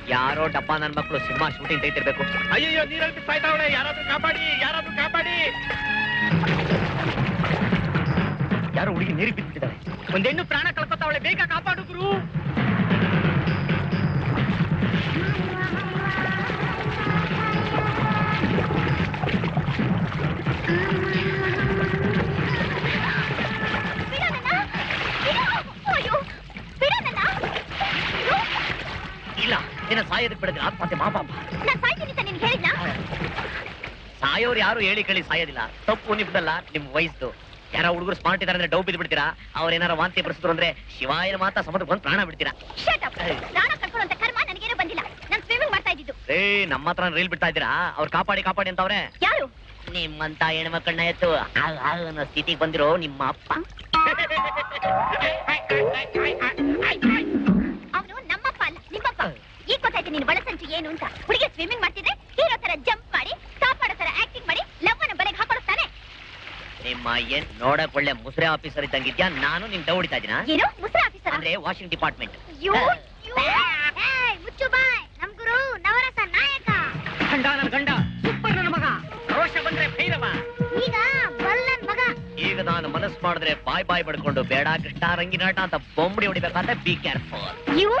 ಯಾರೋ ಡಬ್ಬ ನನ್ ಮಕ್ಕಳು ಸಿನಿಮಾ ಶೂಟಿಂಗ್ ತೆಗಿತಿರ್ಬೇಕು ಅಯ್ಯಯ್ಯೋ ನೀರಲ್ಲಿ ಬಿದ್ದು ಸಾಯ್ತಾವಳೆ ಯಾರಾದ್ರೂ ಕಾಪಾಡಿ ಯಾರಾದ್ರೂ ಕಾಪಾಡಿ ಯಾರೋ ಹುಡುಗಿ ನೀರಿಗೆ ಬಿದ್ದಿದ್ದಾರೆ ಒಂದ್ ಹೆಣ್ಣು ಪ್ರಾಣ ಕಳ್ಕೊತಾವಳೆ ಬೇಗ ಕಾಪಾಡುದ್ರು ಇಲ್ಲ ನಿನ್ನ ಸಾಯೋದಕ್ಕೆ ಬಿಡದ್ರೆ ಆತ್ಮಹತ್ಯೆ ಮಾಪಾಪ ಸಾಯೋರು ಯಾರು ಹೇಳಿ ಕೇಳಿ ಸಾಯೋದಿಲ್ಲ ತಪ್ಪು ನಿಮ್ದಲ್ಲ ನಿಮ್ ವಯಸ್ಸು ಯಾರ ಹುಡುಗರು ಸ್ಮಾರ್ಟ್ ಇದಾರೆ ಅಂದ್ರೆ ಡೌ ಬಿದ್ದು ಬಿಡ್ತೀರಾ ಅವ್ರ ಏನಾರ ವಾಂತಿ ಬರ್ಸಿದ್ರು ಅಂದ್ರೆ ಶಿವಾಯನ ಮಾತಾ ಸಮುದ್ರಕ್ಕೆ ಬಂದು ಪ್ರಾಣ ಬಿಡ್ತೀರಾ ಏ ನಮ್ಮ ಹತ್ರ ರೀಲ್ ಬಿಡ್ತಾ ಇದ್ದೀರಾ ಅವ್ರು ಕಾಪಾಡಿ ಕಾಪಾಡಿ ಅಂತವ್ರೆ ಯಾರು ನಿಮ್ಮಂತ ಹೆಣ್ಮಕ್ಳನ್ನ ಎತ್ತು ಆಗ್ ಆಗ್ ಅನ್ನೋ ಸ್ಥಿತಿಗೆ ಬಂದಿರೋ ನಿಮ್ಮ ಅಪ್ಪ ಅವನು ನಮ್ಮಪ್ಪ ಅಲ್ಲ ನಿಮ್ಮಪ್ಪ ಈಗ ಗೊತ್ತಾಯ್ತು ನೀನು ಬಳಸಂಚು ಏನು ಅಂತ ಹುಡುಗಿ ಸ್ವಿಮ್ಮಿಂಗ್ ಮಾಡ್ತಿದ್ರೆ ಹೀರೋ ತರ ಜಂಪ್ ಮಾಡಿ ಕಾಪಾಡೋ ತರ ಆಕ್ಟಿಂಗ್ ಮಾಡಿ ಲವ್ ಅನ್ನ ಬಲೆಗೆ ಹಾಕೊಡ್ತಾನೆ ನಿಮ್ಮ ಏನ್ ನೋಡಕ್ ಒಳ್ಳೆ ಮುಸ್ರೆ ಆಫೀಸರ್ ಇದ್ದಂಗಿದ್ಯಾ ನಾನು ನಿಮ್ ಡೌ ಹೊಡಿತಾ ಇದೀನಾ ಏನು ಮುಸ್ರಾ ಆಫೀಸರ್ ಅಂದ್ರೆ ವಾಷಿಂಗ್ ಡಿಪಾರ್ಟ್ಮೆಂಟ್ ಯೋ ಮುಚ್ಚು ಬಾಯ್ ನಮ್ ಗುರು ನವರಸ ನಾಯಕ ಗಂಡ ನನ್ನ ಗಂಡ ಸೂಪರ್ ನನ್ನ ಮಗ ರೋಷ ಬಂದ್ರೆ ಭೈರವ ಈಗ ಬಲ್ಲನ್ ಮಗ ಈಗ ನಾನು ಮನಸ್ಸು ಮಾಡಿದ್ರೆ ಬಾಯ್ ಬಾಯ್ ಪಡ್ಕೊಂಡು ಬೇಡ ಕೃಷ್ಣ ರಂಗಿನಾಟ ಅಂತ ಬೊಂಬಡಿ ಹೊಡಿಬೇಕಂತ ಬಿ ಕೇರ್ಫುಲ್ ಯು